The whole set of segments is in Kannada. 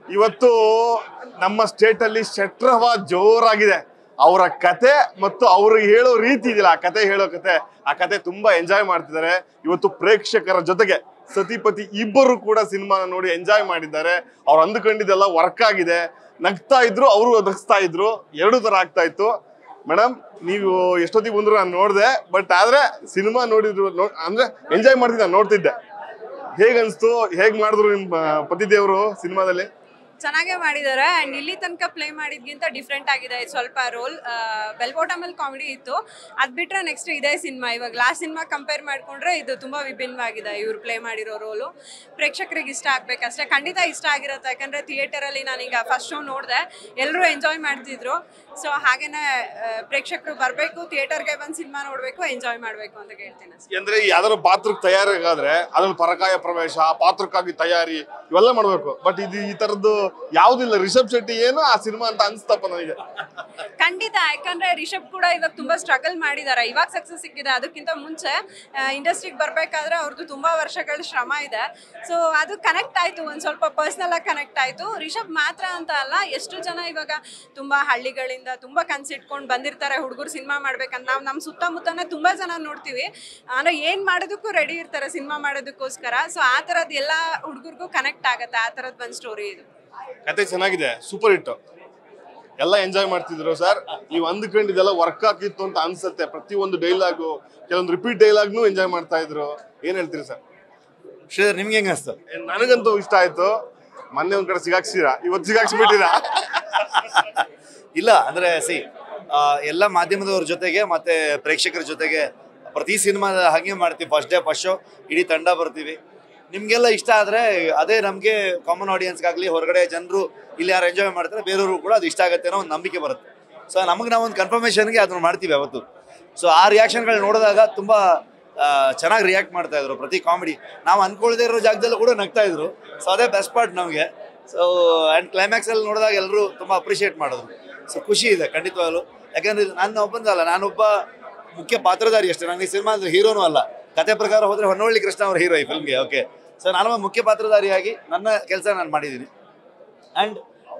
ಇವತ್ತು ನಮ್ಮ ಸ್ಟೇಟ್ ಅಲ್ಲಿ ಶಟ್ರಹವ ಜೋರಾಗಿದೆ ಅವರ ಕತೆ ಮತ್ತು ಅವರು ಹೇಳೋ ರೀತಿ ಇದೆಯಲ್ಲ ಆ ಕತೆ ಹೇಳೋ ಕತೆ ಆ ಕತೆ ತುಂಬಾ ಎಂಜಾಯ್ ಮಾಡ್ತಿದ್ದಾರೆ ಇವತ್ತು ಪ್ರೇಕ್ಷಕರ ಜೊತೆಗೆ ಸತಿಪತಿ ಇಬ್ಬರು ಕೂಡ ಸಿನಿಮಾನ ನೋಡಿ ಎಂಜಾಯ್ ಮಾಡಿದ್ದಾರೆ ಅವ್ರು ಅಂದುಕೊಂಡಿದ್ದೆಲ್ಲ ವರ್ಕ್ ಆಗಿದೆ ನಗ್ತಾ ಇದ್ರು ಅವರು ನಗಿಸ್ತಾ ಇದ್ರು ಎರಡು ತರ ಆಗ್ತಾ ಇತ್ತು ಮೇಡಮ್ ನೀವು ಎಷ್ಟೊತ್ತಿಗೆ ಬಂದ್ರು ನಾನು ನೋಡಿದೆ ಬಟ್ ಆದ್ರೆ ಸಿನಿಮಾ ನೋಡಿದ್ರು ನೋ- ಅಂದ್ರೆ ಎಂಜಾಯ್ ಮಾಡ್ತಿದ್ದೆ ನಾನು ನೋಡ್ತಿದ್ದೆ ಹೇಗ್ ಅನ್ಸ್ತು ಹೇಗ್ ಮಾಡಿದ್ರು ನಿಮ್ ಪತಿದೇವರು ಸಿನಿಮಾದಲ್ಲಿ ಚೆನ್ನಾಗೇ ಮಾಡಿದ್ದಾರೆ ಅಂಡ್ ಇಲ್ಲಿ ತನಕ ಪ್ಲೇ ಮಾಡಿದ್ಗಿಂತ ಡಿಫ್ರೆಂಟ್ ಆಗಿದೆ ಇದು ಸ್ವಲ್ಪ ರೋಲ್ ಬೆಲ್ ಬಾಟಮಲ್ಲಿ ಕಾಮಿಡಿ ಇತ್ತು ಅದ್ ಬಿಟ್ರೆ ನೆಕ್ಸ್ಟ್ ಇದೇ ಸಿನಿಮಾ ಇವಾಗ ಲಾಸ್ಟ್ ಸಿನಿಮಾ ಕಂಪೇರ್ ಮಾಡ್ಕೊಂಡ್ರೆ ಇದು ತುಂಬಾ ವಿಭಿನ್ನವಾಗಿದೆ ಇವ್ರು ಪ್ಲೇ ಮಾಡಿರೋ ರೋಲು ಪ್ರೇಕ್ಷಕರಿಗೆ ಇಷ್ಟ ಆಗ್ಬೇಕಷ್ಟೇ ಖಂಡಿತ ಇಷ್ಟ ಆಗಿರುತ್ತೆ ಯಾಕಂದ್ರೆ ಥಿಯೇಟರಲ್ಲಿ ನಾನೀಗ ಫಸ್ಟ್ ಶೋ ನೋಡಿದೆ ಎಲ್ಲರೂ ಎಂಜಾಯ್ ಮಾಡ್ತಿದ್ರು ಸೊ ಹಾಗೇನೆ ಆ, ಪ್ರೇಕ್ಷಕರು ಬರಬೇಕು ಥಿಯೇಟರ್ಗೆ ಬಂದು ಸಿನಿಮಾ ನೋಡಬೇಕು ಎಂಜಾಯ್ ಮಾಡಬೇಕು ಅಂತ ಕೇಳ್ತೀನಿ ಅಷ್ಟೇ ಅಂದ್ರೆ ಯಾವ್ದಾದ್ರು ಪಾತ್ರಕ್ಕೆ ತಯಾರಾಗಾದ್ರೆ ಅದ್ರಲ್ಲಿ ಪರಕಾಯ ಪ್ರವೇಶ ಆ ಪಾತ್ರಕ್ಕಾಗಿ ತಯಾರಿ ಇವೆಲ್ಲ ಮಾಡ್ಬೇಕು ಬಟ್ ಇದು ಈ ತರದ್ದು ಯಾವ್ದಿಲ್ಲ ರಿಷಬ್ ಶೆಟ್ಟಿ ಏನು ಆ ಸಿನಿಮಾ ಅಂತ ಅನ್ಸ್ತಪ್ಪ ನನಗೆ ಖಂಡಿತ ಯಾಕಂದ್ರೆ ರಿಷಬ್ ಕೂಡ ಇವಾಗ ತುಂಬಾ ಸ್ಟ್ರಗಲ್ ಮಾಡಿದ್ದಾರೆ ಇವಾಗ ಸಕ್ಸಸ್ ಸಿಕ್ಕಿದೆ ಅದಕ್ಕಿಂತ ಮುಂಚೆ ಇಂಡಸ್ಟ್ರಿಗೆ ಬರ್ಬೇಕಾದ್ರೆ ಅವ್ರದ್ದು ತುಂಬಾ ವರ್ಷಗಳ ಶ್ರಮ ಇದೆ ಸೊ ಅದು ಕನೆಕ್ಟ್ ಆಯ್ತು ಒಂದ್ ಸ್ವಲ್ಪ ಪರ್ಸನಲ್ ಆಗಿ ಕನೆಕ್ಟ್ ಆಯ್ತು ರಿಷಬ್ ಮಾತ್ರ ಅಂತ ಅಲ್ಲ ಎಷ್ಟು ಜನ ಇವಾಗ ತುಂಬಾ ಹಳ್ಳಿಗಳಿಂದ ತುಂಬಾ ಕನ್ಸಿಟ್ಕೊಂಡು ಬಂದಿರ್ತಾರೆ ಹುಡುಗರು ಸಿನಿಮಾ ಮಾಡ್ಬೇಕಂತ ನಾವು ನಮ್ಮ ಸುತ್ತಮುತ್ತನೇ ತುಂಬಾ ಜನ ನೋಡ್ತೀವಿ ಅಂದ್ರೆ ಏನ್ ಮಾಡೋದಕ್ಕೂ ರೆಡಿ ಇರ್ತಾರೆ ಸಿನಿಮಾ ಮಾಡೋದಕ್ಕೋಸ್ಕರ ಸೊ ಆ ಥರದ್ದು ಎಲ್ಲ ಹುಡುಗರಿಗೂ ಕನೆಕ್ಟ್ ಆಗತ್ತೆ ಆ ಥರದ್ದು ಒಂದು ಸ್ಟೋರಿ ಇದು ಕತೆ ಚೆನ್ನಾಗಿದೆ ಸೂಪರ್ ಹಿಟ್ ಎಲ್ಲ ಎಂಜಾಯ್ ಮಾಡ್ತಿದ್ರು ಸರ್ ನೀವು ಅಂದ್ಕೊಂಡಿದ್ದೆಲ್ಲ ವರ್ಕ್ ಆಗಿತ್ತು ಅಂತ ಅನ್ಸುತ್ತೆ ಪ್ರತಿ ಒಂದು ಡೈಲಾಗು ಕೆಲವೊಂದು ರಿಪೀಟ್ ಡೈಲಾಗ್ನು ಎಂಜಾಯ್ ಮಾಡ್ತಾ ಇದ್ರು ಏನ್ ಹೇಳ್ತೀರಿ ಸರ್ ಶ್ರೀಧರ್ ನಿಮ್ಗೆ ಹೆಂಗ ಅನಿಸ್ತು ನನಗಂತೂ ಇಷ್ಟ ಆಯ್ತು ಮೊನ್ನೆ ಒಂದ್ ಕಡೆ ಸಿಗಾಕ್ಸಿರಾ ಇವತ್ತು ಸಿಗಾಕ್ಸ್ಬಿಟ್ಟಿರಾ ಇಲ್ಲ ಅಂದ್ರೆ ಸಿ ಎಲ್ಲ ಮಾಧ್ಯಮದವ್ರ ಜೊತೆಗೆ ಮತ್ತೆ ಪ್ರೇಕ್ಷಕರ ಜೊತೆಗೆ ಪ್ರತಿ ಸಿನಿಮಾದ ಹಾಗೆ ಮಾಡ್ತೀವಿ ಫಸ್ಟ್ ಡೇ ಫಸ್ಟ್ ಶೋ ಇಡೀ ತಂಡ ಬರ್ತೀವಿ ನಿಮ್ಗೆಲ್ಲ ಇಷ್ಟ ಆದ್ರೆ ಅದೇ ನಮಗೆ ಕಾಮನ್ ಆಡಿಯನ್ಸ್ಗಾಗ್ಲಿ ಹೊರಗಡೆ ಜನರು ಇಲ್ಲಿ ಯಾರು ಎಂಜಾಯ್ ಮಾಡ್ತಾರೆ ಬೇರೆಯವರು ಕೂಡ ಅದು ಇಷ್ಟ ಆಗುತ್ತೆ ಅನ್ನೋ ಒಂದು ನಂಬಿಕೆ ಬರುತ್ತೆ ಸೊ ನಮಗೆ ನಾವು ಒಂದು ಕನ್ಫರ್ಮೇಷನ್ಗೆ ಅದನ್ನ ಮಾಡ್ತೀವಿ ಅವತ್ತು ಸೊ ಆ ರಿಯಾಕ್ಷನ್ಗಳು ನೋಡಿದಾಗ ತುಂಬಾ ಚೆನ್ನಾಗಿ ರಿಯಾಕ್ಟ್ ಮಾಡ್ತಾ ಇದ್ರು ಪ್ರತಿ ಕಾಮಿಡಿ ನಾವು ಅನ್ಕೊಳ್ದೇ ಇರೋ ಜಾಗದಲ್ಲೂ ಕೂಡ ನಗ್ತಾ ಇದ್ರು ಸೊ ಅದೇ ಬೆಸ್ಟ್ ಪಾರ್ಟ್ ನಮಗೆ ಸೊ ಆ್ಯಂಡ್ ಕ್ಲೈಮ್ಯಾಕ್ಸಲ್ಲಿ ನೋಡಿದಾಗ ಎಲ್ಲರೂ ತುಂಬ ಅಪ್ರಿಷಿಯೇಟ್ ಮಾಡಿದ್ರು ಸೊ ಖುಷಿ ಇದೆ ಖಂಡಿತವಾಗ್ಲು ಯಾಕಂದ್ರೆ ಇದು ನನ್ನ ಒಬ್ಬಂದಲ್ಲ ನಾನೊಬ್ಬ ಮುಖ್ಯ ಪಾತ್ರಧಾರಿ ಅಷ್ಟೇ ನನಗೆ ಸಿನಿಮಾ ಅಂದ್ರೆ ಹೀರೋನೂ ಅಲ್ಲ ಕತೆ ಪ್ರಕಾರ ಹೋದ್ರೆ ಹೊನ್ನವಳ್ಳಿ ಕೃಷ್ಣ ಅವ್ರ ಹೀರೋ ಈ ಫಿಲ್ಮ್ಗೆ ಓಕೆ ಸೊ ನಾನೊಬ್ಬ ಮುಖ್ಯ ಪಾತ್ರಧಾರಿಯಾಗಿ ನನ್ನ ಕೆಲಸ ನಾನು ಮಾಡಿದ್ದೀನಿ ಆ್ಯಂಡ್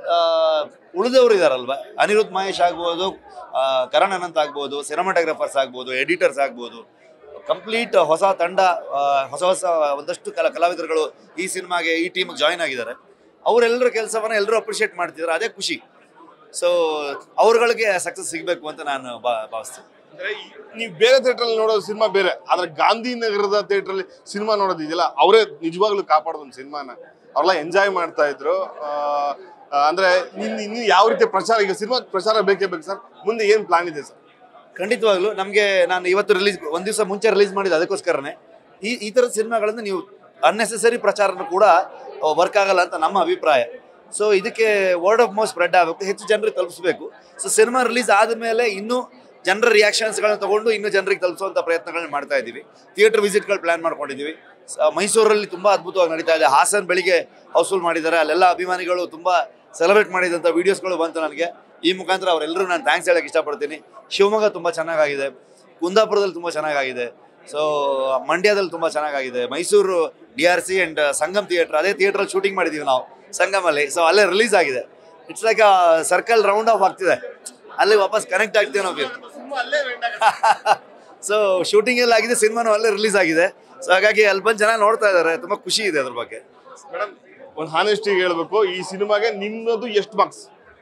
ಉಳಿದವರು ಇದಾರಲ್ವ ಅನಿರುದ್ಧ್ ಮಹೇಶ್ ಆಗ್ಬೋದು ಆ, ಕರಣ್ ಅನಂತ್ ಆಗ್ಬೋದು ಸಿನಿಮಾಟೋಗ್ರಫರ್ಸ್ ಆಗ್ಬೋದು ಎಡಿಟರ್ಸ್ ಆಗ್ಬೋದು ಕಂಪ್ಲೀಟ್ ಹೊಸ ತಂಡ ಆ, ಹೊಸ ಹೊಸ ಒಂದಷ್ಟು ಕಲಾ ಕಲಾವಿದರುಗಳು ಈ ಸಿನಿಮಾಗೆ ಈ ಟೀಮಿಗೆ ಜಾಯ್ನ್ ಆಗಿದ್ದಾರೆ ಅವರೆಲ್ಲರ ಕೆಲಸವನ್ನ ಎಲ್ಲರೂ ಅಪ್ರಿಷಿಯೇಟ್ ಮಾಡ್ತಿದ್ದಾರೆ ಅದೇ ಖುಷಿ ಸೊ ಅವ್ರುಗಳಿಗೆ ಸಕ್ಸಸ್ ಸಿಗಬೇಕು ಅಂತ ನಾನು ಬಾ ಭಾವಿಸ್ತೀನಿ ಅಂದ್ರೆ ಈ- ನೀವು ಬೇರೆ ಥಿಯೇಟರ್ ಅಲ್ಲಿ ನೋಡೋ ಸಿನಿಮಾ ಬೇರೆ ಆದ್ರೆ ಗಾಂಧಿನಗರದ ಥಿಯೇಟರ್ ಅಲ್ಲಿ ಸಿನಿಮಾ ನೋಡೋದಿದೆಯಲ್ಲ ಅವರೇ ನಿಜವಾಗ್ಲೂ ಕಾಪಾಡೋದು ಒಂದು ಸಿನಿಮಾನ ಅವರೆಲ್ಲ ಎಂಜಾಯ್ ಮಾಡ್ತಾ ಇದ್ರು ಆ, ಆ, ಅಂದ್ರೆ ಇನ್ನು ಇನ್ನು ಯಾವ ರೀತಿ ಪ್ರಚಾರ ಈಗ ಸಿನಿಮಾ ಪ್ರಚಾರ ಬೇಕೇ ಬೇಕು ಸರ್ ಮುಂದೆ ಏನ್ ಪ್ಲಾನ್ ಇದೆ ಸರ್ ಖಂಡಿತವಾಗ್ಲೂ ನಮಗೆ ನಾನು ಇವತ್ತು ರಿಲೀಸ್ ಒಂದು ದಿವಸ ಮುಂಚೆ ರಿಲೀಸ್ ಮಾಡಿದ್ದು ಅದಕ್ಕೋಸ್ಕರನೇ ಈ ಈ ಥರದ ಸಿನಿಮಾಗಳನ್ನು ನೀವು ಅನ್ನೆಸೆಸರಿ ಪ್ರಚಾರನೂ ಕೂಡ ವರ್ಕ್ ಆಗಲ್ಲ ಅಂತ ನಮ್ಮ ಅಭಿಪ್ರಾಯ ಸೊ ಇದಕ್ಕೆ ವರ್ಡ್ ಆಫ್ ಮೌತ್ ಸ್ಪ್ರೆಡ್ ಆಗಬೇಕು ಹೆಚ್ಚು ಜನರಿಗೆ ತಲುಪಿಸಬೇಕು ಸೊ ಸಿನಿಮಾ ರಿಲೀಸ್ ಆದಮೇಲೆ ಇನ್ನೂ ಜನರ ರಿಯಾಕ್ಷನ್ಸ್ಗಳನ್ನ ತಗೊಂಡು ಇನ್ನೂ ಜನರಿಗೆ ತಲುಪಿಸುವಂಥ ಪ್ರಯತ್ನಗಳನ್ನ ಮಾಡ್ತಾ ಇದ್ದೀವಿ ಥಿಯೇಟರ್ ವಿಸಿಟ್ಗಳು ಪ್ಲಾನ್ ಮಾಡ್ಕೊಂಡಿದ್ದೀವಿ ಸ- ಮೈಸೂರಲ್ಲಿ ತುಂಬ ಅದ್ಭುತವಾಗಿ ನಡೀತಾ ಇದೆ ಹಾಸನ್ ಬೆಳಿಗ್ಗೆ ಹೌಸ್ಫುಲ್ ಮಾಡಿದ್ದಾರೆ ಅಲ್ಲೆಲ್ಲ ಅಭಿಮಾನಿಗಳು ತುಂಬ ಸೆಲೆಬ್ರೇಟ್ ಮಾಡಿದಂಥ ವೀಡಿಯೋಸ್ಗಳು ಬಂತು ನನಗೆ ಈ ಮುಖಾಂತರ ಅವರೆಲ್ಲರೂ ನಾನು ಥ್ಯಾಂಕ್ಸ್ ಹೇಳಕ್ಕೆ ಇಷ್ಟಪಡ್ತೀನಿ ಶಿವಮೊಗ್ಗ ತುಂಬ ಚೆನ್ನಾಗಾಗಿದೆ ಕುಂದಾಪುರದಲ್ಲಿ ತುಂಬ ಚೆನ್ನಾಗಾಗಿದೆ ಸೊ ಮಂಡ್ಯದಲ್ಲಿ ತುಂಬ ಚೆನ್ನಾಗಾಗಿದೆ Mysuru D R C and Sangam theatre ಅದೇ ಥಿಯೇಟ್ರಲ್ಲಿ ಶೂಟಿಂಗ್ ಮಾಡಿದ್ದೀವಿ ನಾವು ಸಂಗಮಲ್ಲಿ ಸೊ ಅಲ್ಲೇ ರಿಲೀಸ್ ಆಗಿದೆ it's like circle round off ಆಗ್ತಿದೆ ಅಲ್ಲಿ ವಾಪಸ್ ಕನೆಕ್ಟ್ ಆಗ್ತೀವಿ ನಾವು ಸೊ ಶೂಟಿಂಗ್ ಎಲ್ಲ ಆಗಿದೆ ಸಿನಿಮಾನು ಅಲ್ಲೇ ರಿಲೀಸ್ ಆಗಿದೆ ಸೊ ಹಾಗಾಗಿ ಅಲ್ಲಿ ಬಂದು ಜನ ನೋಡ್ತಾ ಇದ್ದಾರೆ ತುಂಬ ಖುಷಿ ಇದೆ ಅದ್ರ ಬಗ್ಗೆ ಮೇಡಮ್ ಒಂದು ಹಾನೆಸ್ಟಿಗೆ ಹೇಳ್ಬೇಕು ಈ ಸಿನಿಮಾಗೆ ನಿಮ್ಮದು ಎಷ್ಟು ಮಾರ್ಕ್ಸ್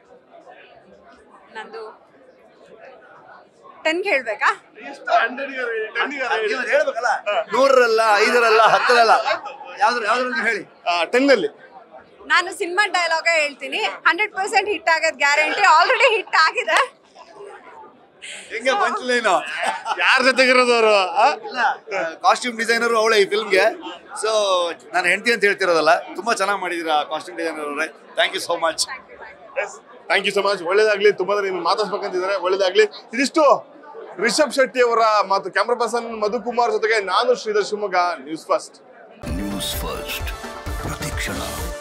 ನಂದು ಟೆನ್ ಹೇಳ್ಬೇಕಾ ಹೇಳ್ಬೇಕಲ್ಲ ನೂರರಲ್ಲ ಐದರಲ್ಲ ಹತ್ತರಲ್ಲ ಯಾವ್ದ್ರ ಯಾವ್ದ್ರಲ್ಲಿ ಹೇಳಿ ಟೆನ್ ಅಲ್ಲಿ ನಾನು ಸಿನಿಮಾ ಡೈಲಾಗ ಹೇಳ್ತೀನಿ ಹಂಡ್ರೆಡ್ ಪರ್ಸೆಂಟ್ ಹಿಟ್ ಆಗೋದು ಗ್ಯಾರಂಟಿ ಆಲ್ರೆಡಿ ಹಿಟ್ ಆಗಿದೆ ಹೆಂಗೆ ಪಂಚ್ಲೈನು ಯಾರ ಜೊತೆಗಿರೋದು ಅವರು ಇಲ್ಲ ಕಾಸ್ಟ್ಯೂಮ್ ಡಿಸೈನರು ಅವಳೆ ಈ ಫಿಲ್ಮ್ಗೆ ಸೊ ನಾನು ಹೆಂಡತಿ ಅಂತ ಹೇಳ್ತಿರೋದಲ್ಲ ತುಂಬಾ ಚೆನ್ನಾಗಿ ಮಾಡಿದ್ದೀರಾ ಕಾಸ್ಟ್ಯೂಮ್ ಡಿಸೈನರ್ ಅವರೇ thank you so much thank you so much ಒಳ್ಳೇದಾಗ್ಲಿ ತುಂಬಾ ನಿಮ್ಗೆ ಮಾತಾಡ್ಸ್ಬೇಕಂತಿದ್ದಾರೆ ಒಳ್ಳೇದಾಗ್ಲಿ ಇದಿಷ್ಟು ರಿಷಬ್ ಶೆಟ್ಟಿ ಅವರ ಮತ್ತು ಕ್ಯಾಮ್ರಾ ಪರ್ಸನ್ ಮಧುಕುಮಾರ್ ಜೊತೆಗೆ ನಾನು Shridhar Shivamogga news first news first ಪ್ರತಿಕ್ಷಣ